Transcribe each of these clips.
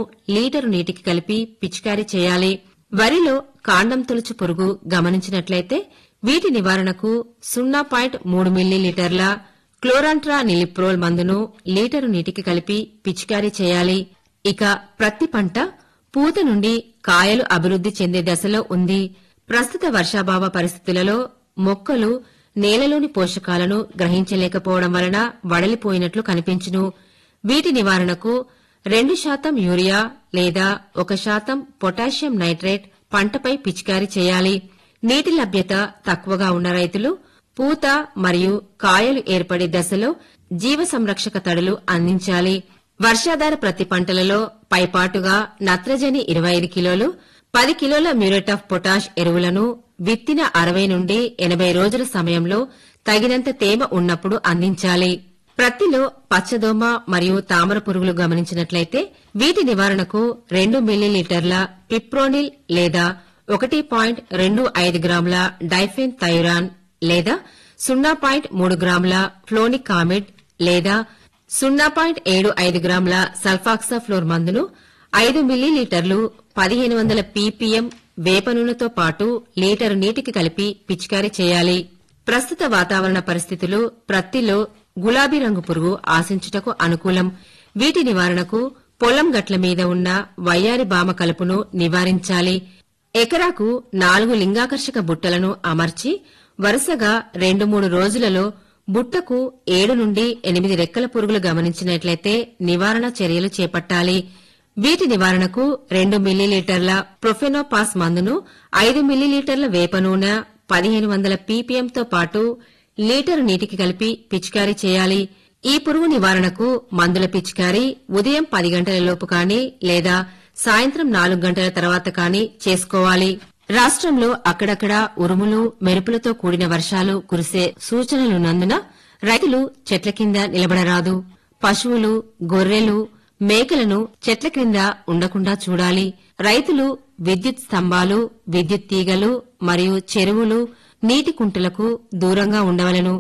litre నీటికి కలిపి పిచికారీ చేయాలి వరిలో కాండం తొలుచు పురుగు గమనించినట్లయితే వీటి నివారణకు సున్నా పాయింట్ మూడు మిల్లీలీటర్ల క్లోరాంట్రా నిలిప్రోల్ మందును లీటరు నీటికి కలిపి పిచికారీ చేయాలి ఇక ప్రతి పంట పూత నుండి కాయలు అభివృద్ది చెందే దశలో ఉంది ప్రస్తుత వర్షాభావ పరిస్థితులలో మొక్కలు నేలలోని పోషకాలను గ్రహించలేకపోవడం వలన వడలిపోయినట్లు కనిపించును వీటి నివారణకు రెండు శాతం యూరియా లేదా ఒక శాతం పొటాషియం నైట్రేట్ పంటపై పిచికారీ చేయాలి నీటి లభ్యత తక్కువగా ఉన్న రైతులు పూత మరియు కాయలు ఏర్పడే దశలో జీవ సంరక్షక తడులు అందించాలి వర్షాధార ప్రతి పంటలలో పైపాటుగా నత్రజని ఇరవై ఐదు కిలోలు పది కిలోల మ్యూరేట్ ఆఫ్ పొటాష్ ఎరువులను విత్తిన అరవై నుండి ఎనభై రోజుల సమయంలో తగినంత తేమ ఉన్నప్పుడు అందించాలి ప్రత్తిలో పచ్చదోమ మరియు తామర పురుగులు గమనించినట్లయితే వీటి నివారణకు రెండు మిల్లీలీటర్ల పిప్రోనిల్ లేదా ఒకటి పాయింట్ రెండు ఐదు గ్రాముల డైఫెన్ థైరాన్ లేదా సున్నా పాయింట్ మూడు గ్రాముల ఫ్లోనిక్ కామిడ్ లేదా సున్నా పాయింట్ ఏడు ఐదు గ్రాముల సల్ఫాక్సాఫ్లోర్ మందును ఐదు మిల్లీలీటర్లు పదిహేను వందల పీపీఎం వేప నూనెతో పాటు లీటరు నీటికి కలిపి పిచికారీ చేయాలి ప్రస్తుత వాతావరణ పరిస్థితులు ప్రత్తిలో గులాబీ రంగు పురుగు ఆశించుటకు అనుకూలం వీటి నివారణకు పొలం గట్ల మీద ఉన్న వయ్యారి బామ కలుపును నివారించాలి ఎకరాకు నాలుగు లింగాకర్షక బుట్టలను అమర్చి వరుసగా రెండు మూడు రోజులలో బుట్టకు ఏడు నుండి ఎనిమిది రెక్కల పురుగులు గమనించినట్లయితే నివారణ చర్యలు చేపట్టాలి వీటి నివారణకు రెండు మిల్లీలీటర్ల ప్రొఫెనోపాస్ మందును ఐదు మిల్లీలీటర్ల వేప నూనె పదిహేను వందల పీపీఎంతో పాటు లీటరు నీటికి కలిపి పిచికారీ చేయాలి ఈ పురుగు నివారణకు మందుల పిచికారీ ఉదయం పది గంటల లోపు కానీ లేదా సాయంత్రం నాలుగు గంటల తర్వాత కానీ చేసుకోవాలి రాష్ట్రంలో అక్కడక్కడ ఉరుములు మెరుపులతో కూడిన వర్షాలు కురిసే సూచనలున్నందున రైతులు చెట్ల కింద నిలబడరాదు పశువులు గొర్రెలు మేకలను చెట్ల క్రింద ఉండకుండా చూడాలి రైతులు విద్యుత్ స్తంభాలు విద్యుత్ తీగలు మరియు చెరువులు నీటి కుంటలకు దూరంగా ఉండవలను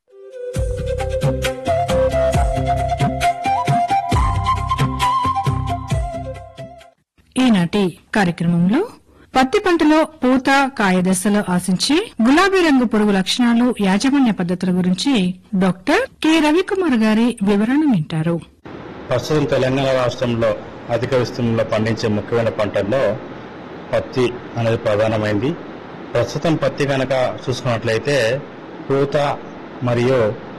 ఈనాటి కార్యక్రమంలో పత్తి పంటలో పూత కాయ దశలో ఆశించే గులాబీ రంగు పురుగు లక్షణాలు యాజమాన్య పద్ధతుల గురించి డాక్టర్ కె రవికుమార్ గారి వివరణ వింటారు ప్రస్తుతం తెలంగాణ రాష్ట్రంలో అధిక విస్తీర్ణంలో పండించే ముఖ్యమైన పంటల్లో పత్తి అనేది ప్రధానమైంది ప్రస్తుతం పత్తి కనుక చూసుకున్నట్లయితే పూత మరియు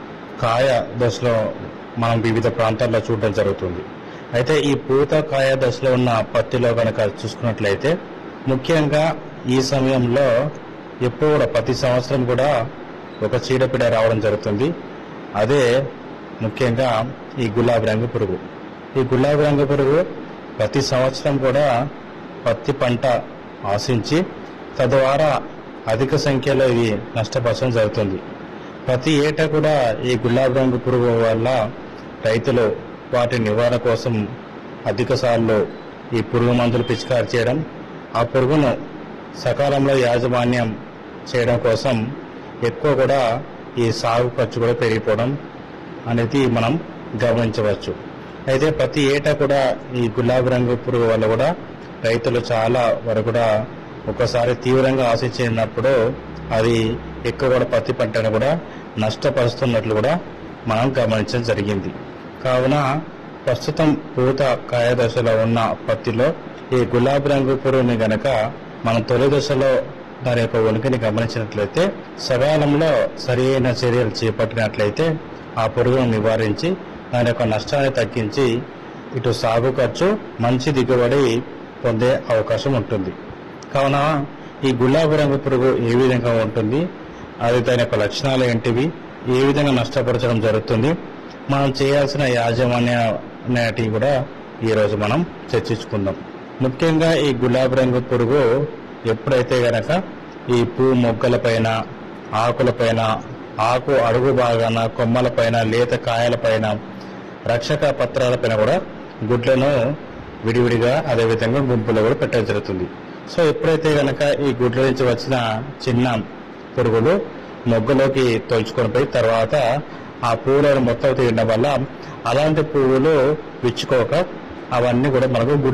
కాయ దశలో మనం వివిధ ప్రాంతాల్లో చూడడం జరుగుతుంది అయితే ఈ పూత కాయ దశలో ఉన్న పత్తిలో కనుక చూసుకున్నట్లయితే ముఖ్యంగా ఈ సమయంలో ఎప్పుడు కూడా ప్రతి సంవత్సరం కూడా ఒక చీడపీడ రావడం జరుగుతుంది అదే ముఖ్యంగా ఈ గులాబీ రంగు పురుగు ఈ గులాబీ రంగు పురుగు ప్రతి సంవత్సరం కూడా పత్తి పంట ఆశించి తద్వారా అధిక సంఖ్యలో ఇది నష్టపరచడం జరుగుతుంది ప్రతి ఏటా కూడా ఈ గులాబీ రంగు పురుగు వల్ల రైతులు వాటి నివారణ కోసం అధిక సార్లు ఈ పురుగు మందులు పిచికారి చేయడం ఆ పురుగును సకాలంలో యాజమాన్యం చేయడం కోసం ఎక్కువ కూడా ఈ సాగు ఖర్చు కూడా పెరిగిపోవడం అనేది మనం గమనించవచ్చు అయితే ప్రతి ఏటా కూడా ఈ గులాబీ రంగు పురుగు వల్ల కూడా రైతులు చాలా వరకు కూడా ఒకసారి తీవ్రంగా ఆశించినప్పుడు అది ఎక్కువ కూడా పత్తి పంటను కూడా నష్టపరుస్తున్నట్లు కూడా మనం గమనించడం జరిగింది కావున ప్రస్తుతం పూత కాయ దశలో ఉన్న పత్తిలో ఈ గులాబీ రంగు పురుగుని గనక మనం తొలి దశలో దాని యొక్క ఉనికిని గమనించినట్లయితే సకాలంలో సరైన చర్యలు చేపట్టినట్లయితే ఆ పురుగును నివారించి దాని యొక్క నష్టాన్ని తగ్గించి ఇటు సాగు ఖర్చు మంచి దిగుబడి పొందే అవకాశం ఉంటుంది కావున ఈ గులాబీ రంగు పురుగు ఏ విధంగా ఉంటుంది అది దాని యొక్క లక్షణాలు ఏంటివి ఏ విధంగా నష్టపరచడం జరుగుతుంది మనం చేయాల్సిన యాజమాన్య అనేటివి కూడా ఈరోజు మనం చర్చించుకుందాం ముఖ్యంగా ఈ గులాబీ రంగు పురుగు ఎప్పుడైతే గనక ఈ పువ్వు మొగ్గల పైన ఆకుల పైన ఆకు అడుగు భాగాన కొమ్మల పైన లేత కాయల పైన రక్షక పత్రాల పైన కూడా గుడ్లను విడివిడిగా అదేవిధంగా గుంపులో కూడా పెట్టడం జరుగుతుంది సో ఎప్పుడైతే గనక ఈ గుడ్ల నుంచి వచ్చిన చిన్న పురుగులు మొగ్గలోకి తోల్చుకొని పోయి తర్వాత ఆ పువ్వులను మొత్తం తీయడం వల్ల అలాంటి పువ్వులు విచ్చుకోక అవన్నీ కూడా మనకు